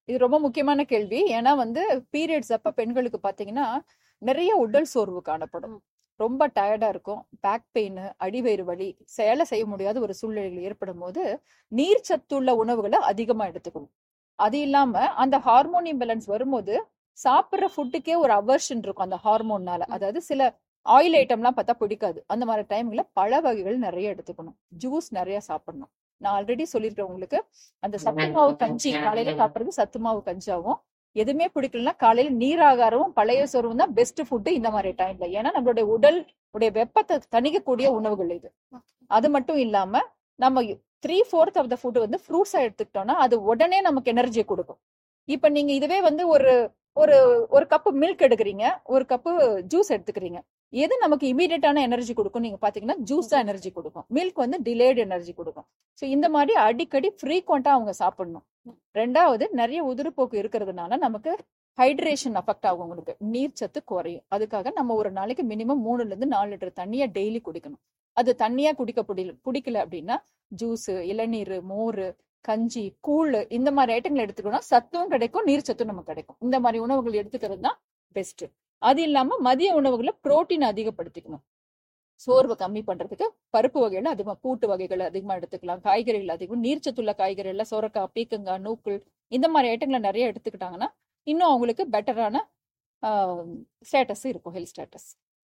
இது ரொம்ப முக்கியமான கேள்வி ஏன்னா வந்து பீரியட்ஸ் அப்ப பெண்களுக்கு பாத்தீங்கன்னா நிறைய உடல் சோர்வு காணப்படும் ரொம்ப டயர்டா இருக்கும் பேக் பெயின் அடிவயிறு வலி சேலை செய்ய முடியாத ஒரு சூழ்நிலைகள் ஏற்படும் போது நீர் சத்துள்ள உணவுகளை அதிகமா எடுத்துக்கணும் அது இல்லாம அந்த ஹார்மோன் இம்பேலன்ஸ் வரும்போது சாப்பிடுற ஃபுட்டுக்கே ஒரு அவர்ஷன் இருக்கும் அந்த ஹார்மோன்னால அதாவது சில ஆயில் ஐட்டம்லாம் பார்த்தா பிடிக்காது அந்த மாதிரி டைம்ல பழ வகைகள் நிறைய எடுத்துக்கணும் ஜூஸ் நிறைய சாப்பிடணும் நான் ஆல்ரெடி சொல்லியிருக்கேன் உங்களுக்கு அந்த சத்து மாவு கஞ்சி காலையில சாப்பிடுறது சத்து மாவு கஞ்சாவும் எதுவுமே பிடிக்கலன்னா காலையில நீராகாரமும் பழைய சோறும் தான் பெஸ்ட் ஃபுட்டு இந்த மாதிரி டைம்ல ஏன்னா நம்மளுடைய உடல் உடைய வெப்பத்தை தணிக்கக்கூடிய உணவுகள் இது அது மட்டும் இல்லாம நம்ம three fourth of the food வந்து ஃப்ரூட்ஸா எடுத்துக்கிட்டோம்னா அது உடனே நமக்கு எனர்ஜி கொடுக்கும் இப்ப நீங்க இதுவே வந்து ஒரு ஒரு ஒரு கப்பு மில்க் எடுக்கிறீங்க ஒரு கப்பு ஜூஸ் எடுத்துக்கிறீங்க எது நமக்கு இமீடியட்டான எனர்ஜி கொடுக்கும் நீங்க பாத்தீங்கன்னா ஜூஸ் தான் எனர்ஜி கொடுக்கும் மில்க் வந்து டிலேடு எனர்ஜி கொடுக்கும் ஸோ இந்த மாதிரி அடிக்கடி ஃப்ரீக்வெண்டா அவங்க சாப்பிடணும் ரெண்டாவது நிறைய உதிர்போக்கு இருக்கிறதுனால நமக்கு ஹைட்ரேஷன் அஃபெக்ட் ஆகும் உங்களுக்கு நீர் சத்து குறையும் அதுக்காக நம்ம ஒரு நாளைக்கு மினிமம் மூணுல இருந்து நாலு லிட்டர் தண்ணியை டெய்லி குடிக்கணும் அது தண்ணியா குடிக்க பிடிக்கல பிடிக்கல அப்படின்னா ஜூஸ் இளநீர் மோர் கஞ்சி கூழ் இந்த மாதிரி ஐட்டங்கள் எடுத்துக்கணும் சத்தும் கிடைக்கும் நீர் சத்தும் நமக்கு கிடைக்கும் இந்த மாதிரி உணவுகள் எடுத்துக்கிறது தான் பெஸ்ட் அது இல்லாம மதிய உணவுகளை புரோட்டீன் அதிகப்படுத்திக்கணும் சோர்வை கம்மி பண்றதுக்கு பருப்பு வகைகள் அதிகமா கூட்டு வகைகள் அதிகமா எடுத்துக்கலாம் காய்கறிகள் அதிகம் நீர்ச்சத்துள்ள காய்கறிகள் சொரக்காய் பீக்கங்காய் நூக்கள் இந்த மாதிரி ஐட்டங்களை நிறைய எடுத்துக்கிட்டாங்கன்னா இன்னும் அவங்களுக்கு பெட்டரான ஸ்டேட்டஸ் இருக்கும் ஹெல்த் ஸ்டேட்டஸ்